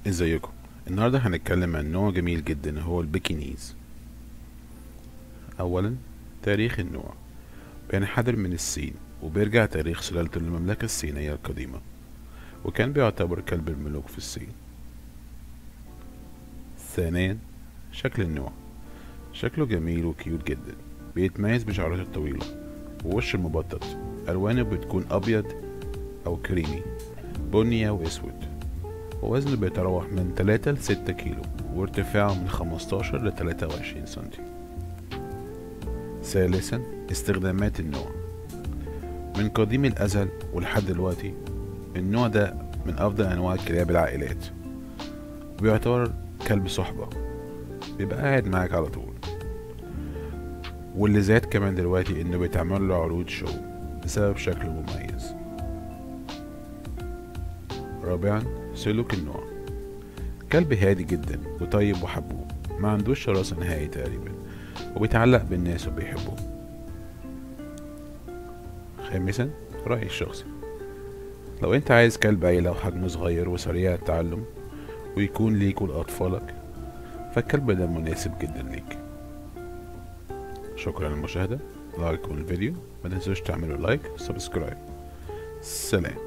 ازيكم النهارده هنتكلم عن نوع جميل جدا هو البكينيز اولا تاريخ النوع بينحدر من الصين وبيرجع تاريخ سلالته للمملكة الصينية القديمة وكان بيعتبر كلب الملوك في الصين ثانيا شكل النوع شكله جميل وكيوت جدا بيتميز بشعراته الطويلة ووش المبطط ألوانه بتكون أبيض أو كريمي بني أو أسود ووزنه بيتراوح من 3 ل 6 كيلو وارتفاعه من 15 ل 23 سنتي ثالثا استخدامات النوع من قديم الأزل ولحد دلوقتي النوع ده من أفضل أنواع كلاب العائلات وبيعتبر كلب صحبة بيبقى قاعد معاك على طول واللي زاد كمان دلوقتي إنه بيتعمل له عروض شو بسبب شكله مميز رابعا سلوك النوع كلب هادي جدا وطيب وحبوب ما عندوش شراسة نهائي تقريبا وبيتعلق بالناس وبيحبهم خامسا رأيي الشخصي لو انت عايز كلب عيلة وحجمه صغير وسريع التعلم ويكون ليك ولأطفالك فالكلب ده مناسب جدا ليك شكرا للمشاهدة لايك الفيديو ما تنسوش تعملوا لايك وسبسكرايب سلام